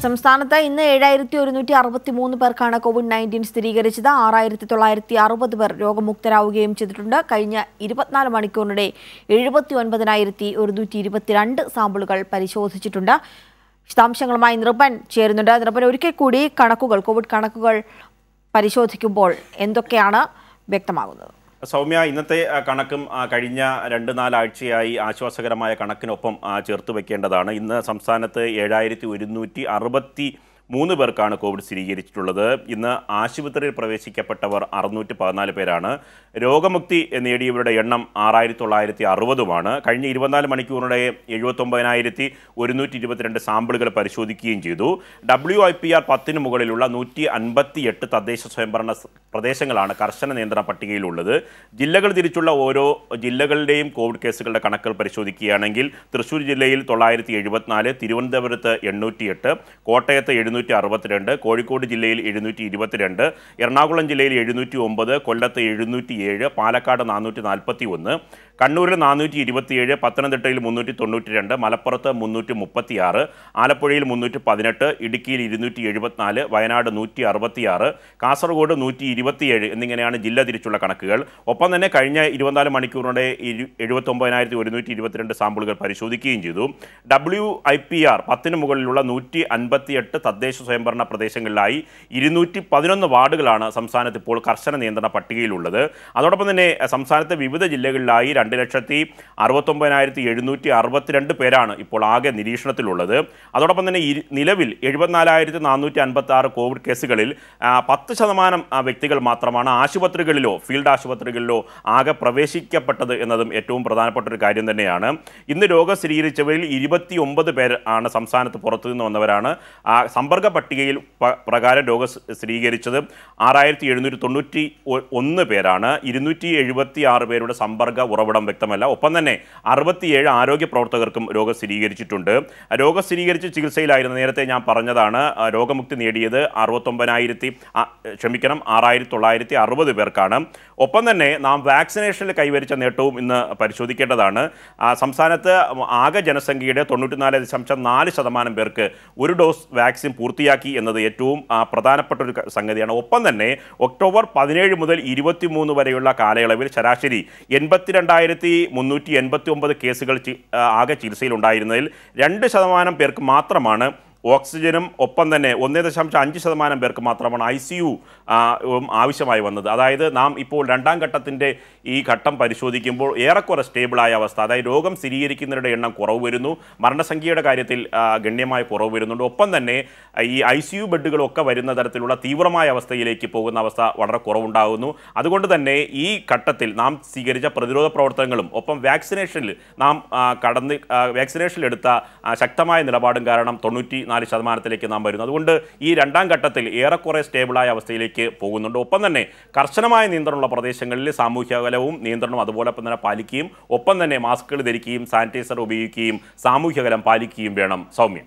സംസ്ഥാനത്ത് ഇന്ന് ഏഴായിരത്തി ഒരുന്നൂറ്റി അറുപത്തി മൂന്ന് പേർക്കാണ് കോവിഡ് നയൻറ്റീൻ സ്ഥിരീകരിച്ചത് ആറായിരത്തി തൊള്ളായിരത്തി അറുപത് പേർ രോഗമുക്തരാവുകയും ചെയ്തിട്ടുണ്ട് കഴിഞ്ഞ ഇരുപത്തിനാല് മണിക്കൂറിനിടെ എഴുപത്തി ഒൻപതിനായിരത്തി ഒരുന്നൂറ്റി ഇരുപത്തിരണ്ട് സാമ്പിളുകൾ പരിശോധിച്ചിട്ടുണ്ട് വിശദാംശങ്ങളുമായി നൃപൻ ചേരുന്നുണ്ട് നൃപൻ ഒരിക്കൽ കൂടി കണക്കുകൾ കോവിഡ് കണക്കുകൾ പരിശോധിക്കുമ്പോൾ എന്തൊക്കെയാണ് വ്യക്തമാകുന്നത് സൗമ്യ ഇന്നത്തെ ആ, കണക്കും ആ, കഴിഞ്ഞ രണ്ട് നാലാഴ്ചയായി ആശ്വാസകരമായ കണക്കിനൊപ്പം ആ, ചേർത്ത് വെക്കേണ്ടതാണ് ഇന്ന് സംസ്ഥാനത്ത് ഏഴായിരത്തി ഒരുന്നൂറ്റി അറുപത്തി മൂന്ന് പേർക്കാണ് കോവിഡ് സ്ഥിരീകരിച്ചിട്ടുള്ളത് ഇന്ന് ആശുപത്രിയിൽ പ്രവേശിക്കപ്പെട്ടവർ അറുന്നൂറ്റി പതിനാല് പേരാണ് രോഗമുക്തി നേടിയവരുടെ എണ്ണം ആറായിരത്തി തൊള്ളായിരത്തി അറുപതുമാണ് കഴിഞ്ഞ ഇരുപത്തിനാല് മണിക്കൂറിനിടെ എഴുപത്തൊമ്പതിനായിരത്തി ഒരുന്നൂറ്റി ഇരുപത്തിരണ്ട് സാമ്പിളുകൾ പരിശോധിക്കുകയും ചെയ്തു ഡബ്ല്യു ഐ പി ആർ പത്തിന് മുകളിലുള്ള നൂറ്റി അൻപത്തി എട്ട് തദ്ദേശ സ്വയംഭരണ സ് പ്രദേശങ്ങളാണ് കർശന നിയന്ത്രണ പട്ടികയിലുള്ളത് ജില്ലകൾ തിരിച്ചുള്ള ഓരോ ജില്ലകളുടെയും കോവിഡ് കേസുകളുടെ കണക്കുകൾ പരിശോധിക്കുകയാണെങ്കിൽ തൃശ്ശൂർ ജില്ലയിൽ തൊള്ളായിരത്തി എഴുപത്തിനാല് തിരുവനന്തപുരത്ത് എണ്ണൂറ്റിയെട്ട് കോട്ടയത്ത് എഴുന്നൂറ്റി അറുപത്തിരണ്ട് കോഴിക്കോട് ജില്ലയിൽ എഴുന്നൂറ്റി ഇരുപത്തിരണ്ട് എറണാകുളം ജില്ലയിൽ എഴുന്നൂറ്റി ഒമ്പത് കൊല്ലത്ത് എഴുന്നൂറ്റി ഏഴ് പാലക്കാട് നാനൂറ്റി നാൽപ്പത്തി ഒന്ന് കണ്ണൂരിൽ നാനൂറ്റി ഇരുപത്തിയേഴ് പത്തനംതിട്ടയിൽ മുന്നൂറ്റി തൊണ്ണൂറ്റി രണ്ട് മലപ്പുറത്ത് മുന്നൂറ്റി മുപ്പത്തി ആറ് ആലപ്പുഴയിൽ മുന്നൂറ്റി പതിനെട്ട് ഇടുക്കിയിൽ ഇരുന്നൂറ്റി എഴുപത്തിനാല് വയനാട് നൂറ്റി അറുപത്തിയാറ് കാസർഗോഡ് നൂറ്റി ഇരുപത്തിയേഴ് എന്നിങ്ങനെയാണ് ജില്ല തിരിച്ചുള്ള കണക്കുകൾ ഒപ്പം തന്നെ കഴിഞ്ഞ ഇരുപത്തിനാല് മണിക്കൂറിനിടെ ഇരു എഴുപത്തൊമ്പതിനായിരത്തി ഒരുന്നൂറ്റി ഇരുപത്തിരണ്ട് സാമ്പിളുകൾ പരിശോധിക്കുകയും ചെയ്തു ഡബ്ല്യു ഐ പി ആർ പത്തിന് മുകളിലുള്ള നൂറ്റി അൻപത്തിയെട്ട് തദ്ദേശ സ്വയംഭരണ പ്രദേശങ്ങളിലായി ഇരുന്നൂറ്റി പതിനൊന്ന് വാർഡുകളാണ് സംസ്ഥാനത്ത് ഇപ്പോൾ കർശന നിയന്ത്രണ പട്ടികയിലുള്ളത് അതോടൊപ്പം തന്നെ അഹ്, സംസ്ഥാനത്തെ വിവിധ ജില്ലകളിലായി രണ്ട് ലക്ഷത്തി അറുപത്തൊമ്പതിനായിരത്തി എഴുന്നൂറ്റി അറുപത്തിരണ്ട് പേരാണ് ഇപ്പോൾ ആകെ നിരീക്ഷണത്തിലുള്ളത് അതോടൊപ്പം തന്നെ ഇരു- നിലവിൽ എഴുപത്തിനാലായിരത്തി നാനൂറ്റി അൻപത്തി ആറ് കോവിഡ് കേസുകളിൽ ആ, പത്ത് ശതമാനം ആ, വ്യക്തികൾ മാത്രമാണ് ആശുപത്രികളിലോ ഫീൽഡ് ആശുപത്രികളിലോ ആകെ പ്രവേശിക്കപ്പെട്ടത് എന്നതും ഏറ്റവും പ്രധാനപ്പെട്ട ഒരു കാര്യം തന്നെയാണ് ഇന്ന് രോഗം സ്ഥിരീകരിച്ചവരിൽ ഇരുപത്തി ഒമ്പത് പേർ ആണ് സംസ്ഥാനത്ത് പുറത്തു നിന്ന് വന്നവരാണ് ആ, സമ്പർക്ക പട്ടികയിൽ പ- പ്രകാരം രോഗം സ് സ്ഥിരീകരിച്ചത് ആറായിരത്തി എഴുന്നൂറ്റി തൊണ്ണൂറ്റി ഒ- ഒന്ന് പേരാണ് ഇരുന്നൂറ്റി എഴുപത്തി ആറ് പേരുടെ സമ്പർക്ക ഉറവിടം വ്യക്തമല്ല ഒപ്പം തന്നെ അറുപത്തിയേഴ് ആരോഗ്യ പ്രവർത്തകർക്കും രോഗം സ്ഥിരീകരിച്ചിട്ടുണ്ട് രോഗം സ്ഥിരീകരിച്ച് ചികിത്സയിലായിരുന്നു നേരത്തെ ഞാൻ പറഞ്ഞതാണ് ആ, രോഗമുക്തി നേടിയത് അറുപത്തൊമ്പതിനായിരത്തി ആ, ക്ഷമിക്കണം ആറായിരത്തി തൊള്ളായിരത്തി അറുപത് പേർക്കാണ് ഒപ്പം തന്നെ നാം വാക്സിനേഷനിൽ കൈവരിച്ച നേട്ടവും ഇന്ന് പരിശോധിക്കേണ്ടതാണ് ആ, സംസ്ഥാനത്ത് ആകെ ജനസംഖ്യയുടെ തൊണ്ണൂറ്റിനാല് ദശാംശം നാല് ശതമാനം പേർക്ക് ഒരു ഡോസ് വാക്സിൻ പൂർത്തിയാക്കി എന്നത് ഏറ്റവും ആ, പ്രധാനപ്പെട്ട ഒരു ക- സംഗതിയാണ് ഒപ്പം തന്നെ ഒക്ടോബർ പതിനേഴ് മുതൽ ഇരുപത്തിമൂന്ന് വരെയുള്ള കാലയളവിൽ ശരാശരി എൺപത്തിരണ്ടായിരത്തി മുന്നൂറ്റി എൺപത്തി ഒമ്പത് കേസുകൾ ചി- ആ, ആകെ ചികിത്സയിലുണ്ടായിരുന്നതിൽ രണ്ട് ശതമാനം പേർക്ക് മാത്രമാണ് ഓക്സിജനും ഒപ്പം തന്നെ ഒന്നേ ദശാംശം അഞ്ച് ശതമാനം പേർക്ക് മാത്രമാണ് ഐ സി യു ആവശ്യമായി വന്നത് അതായത് നാം ഇപ്പോൾ രണ്ടാം ഘട്ടത്തിൻ്റെ ഈ ഘട്ടം പരിശോധിക്കുമ്പോൾ ഏറെക്കുറെ സ്റ്റേബിളായ അവസ്ഥ അതായത് രോഗം സ്ഥിരീകരിക്കുന്നവരുടെ എണ്ണം കുറവ് വരുന്നു മരണസംഖ്യയുടെ കാര്യത്തിൽ ആ, ഗണ്യമായ കുറവ് വരുന്നുണ്ട് ഒപ്പം തന്നെ ആ, ഈ ഐ സി യു ബെഡുകളൊക്കെ വരുന്ന തരത്തിലുള്ള തീവ്രമായ അവസ്ഥയിലേക്ക് പോകുന്ന അവസ്ഥ വളരെ കുറവുണ്ടാകുന്നു അതുകൊണ്ട് തന്നെ ഈ ഘട്ടത്തിൽ നാം സ്വീകരിച്ച പ്രതിരോധ പ്രവർത്തനങ്ങളും ഒപ്പം വാക്സിനേഷനിൽ നാം ആ, കടന്ന് ആ, വാക്സിനേഷനിൽ എടുത്ത ആ, ശക്തമായ നിലപാടും കാരണം തൊണ്ണൂറ്റി നാല് ശതമാനത്തിലേക്ക് നാം വരുന്നു അതുകൊണ്ട് ഈ രണ്ടാം ഘട്ടത്തിൽ ഏറെക്കുറെ സ്റ്റേബിളായ അവസ്ഥയിലേക്ക് പോകുന്നുണ്ട് ഒപ്പം തന്നെ കർശനമായ നിയന്ത്രണമുള്ള പ്രദേശങ്ങളിൽ സാമൂഹ്യ അകലവും നിയന്ത്രണവും അതുപോലെ തന്നെ പാലിക്കുകയും ഒപ്പം തന്നെ മാസ്കുകൾ ധരിക്കുകയും സാനിറ്റൈസർ ഉപയോഗിക്കുകയും സാമൂഹ്യ അകലം പാലിക്കുകയും വേണം സൗമ്യ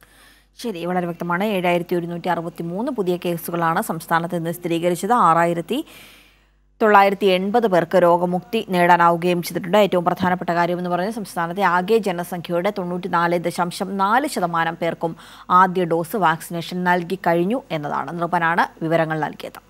ശരി വളരെ വ്യക്തമാണ് ഏഴായിരത്തി ഒരുന്നൂറ്റി അറുപത്തി മൂന്ന് പുതിയ കേസുകളാണ് സംസ്ഥാനത്ത് ഇന്ന് സ്ഥിരീകരിച്ചത് ആറായിരത്തി തൊള്ളായിരത്തി എൺപത് പേർക്ക് രോഗമുക്തി നേടാനാവുകയും ചെയ്തിട്ടുണ്ട് ഏറ്റവും പ്രധാനപ്പെട്ട കാര്യമെന്ന് പറഞ്ഞാൽ സംസ്ഥാനത്തെ ആകെ ജനസംഖ്യയുടെ തൊണ്ണൂറ്റി നാല് ദശാംശം നാല് ശതമാനം പേർക്കും ആദ്യ ഡോസ് വാക്സിനേഷൻ നൽകി കഴിഞ്ഞു എന്നതാണ് നൃപനാണ് വിവരങ്ങൾ നൽകിയത്